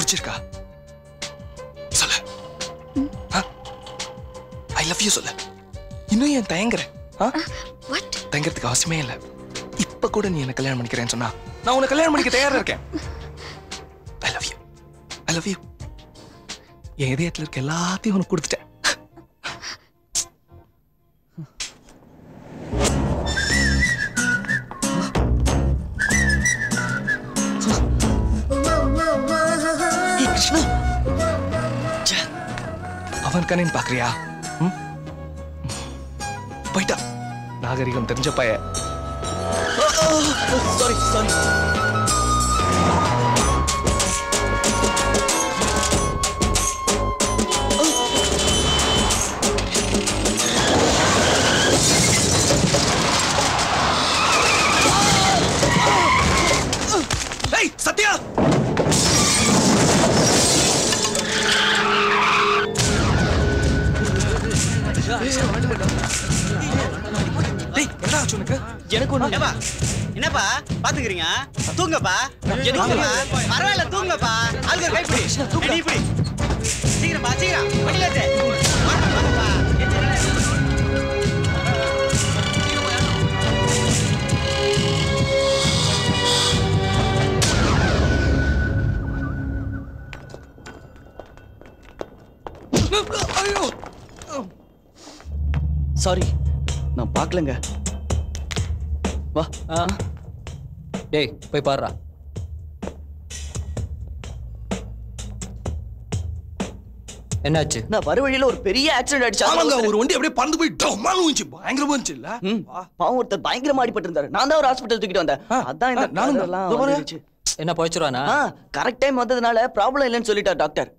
பிடிச்சிருக்கா சொல்லு ஐ love you சொல்லு இன்னும் ஏன் தயங்குற ஆ? வாட் தயங்குறதுக்கு அவசியமே இல்லை இப்ப கூட நீ என்ன கல்யாணம் பண்ணிக்கிறேன்னு சொன்னா நான் உன்னை கல்யாணம் பண்ணிக்க தயாரா இருக்கேன் I love you I love you என் இதயத்துல இருக்க எல்லாத்தையும் உனக்கு கொடுத்துட்டேன் ஏய், கிருஷ்ணா ச்சே. அவன் கண்ணின் பாக்குறியா ம்? போயிட்டா நாகரிகம் தெரிஞ்ச பைய சாரி சாரி ஏய் சத்யா டேய் என்னடா ஆச்சு உனக்கு எனக்கு ஒண்ணு ஏப்பா என்னப்பா பாத்துக்கிறீங்க தூங்கப்பா தூங்கப்பா பரவாயில்ல தூங்கப்பா ஆளுங்க கை பிடி ஏய், நீ பிடி சீக்கிரம்ப்பா சீக்கிரம் வண்டியில ஏத்து. வாப்பா, வாப்பா. ஐயோ சாரி நான் பார்க்கலங்க வா ஆ டேய் போய் பாருடா என்னாச்சு நான் வர வழியில ஒரு பெரிய ஆக்சிடென்ட் ஆயிடுச்சு ஆமாங்க அதுல ஒரு வண்டி அப்படியே பறந்து போய் டமாலும் இருந்துச்சு பயங்கரமா இருந்துச்சு இல்ல ம், பாவம் ஒருத்தர் பயங்கரமா அடிபட்டு இருந்தாரு நான் தான் ஒரு ஹாஸ்பிட்டல் தூக்கிட்டு வந்தேன் ஆ, அதான் இந்த ஆ, நானும் தான். எல்லாம் இதோ பாரு. வந்துருச்சு. என்ன போயிச்சுருவானா ஆ கரெக்ட் டைம் வந்ததுனால ப்ராப்ளம் இல்லைன்னு சொல்லிட்டார் டாக்டர்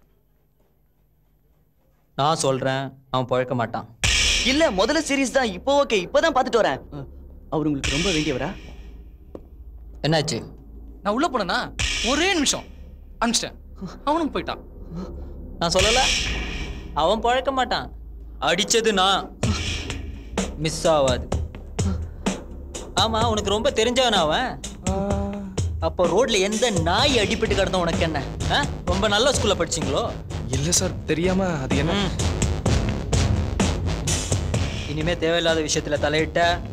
நான் சொல்றேன் அவன் பழக்க மாட்டான் இல்ல முதல்ல சீரியஸ் தான் இப்போ ஓகே இப்பதான் பார்த்துட்டு வரேன் அ, அவர் உங்களுக்கு ரொம்ப வேண்டியவரா என்னாச்சு நான் உள்ள போனேனா ஒரே நிமிஷம் அனுப்பிச்சிட்டேன் அவனும் போயிட்டான் நான் சொல்லல அவன் பழக்க மாட்டான் அடிச்சது நான் மிஸ் ஆகாது ஆமா உனக்கு ரொம்ப தெரிஞ்சவன் அவன் அப்போ ரோட்ல எந்த நாய் அடிபட்டு கிடந்த உனக்கு என்ன ஆ? ரொம்ப நல்ல ஸ்கூல்ல படிச்சீங்களோ இல்ல சார் தெரியாம அது என்ன ம். இனிமே தேவையில்லாத விஷயத்துல தலையிட்ட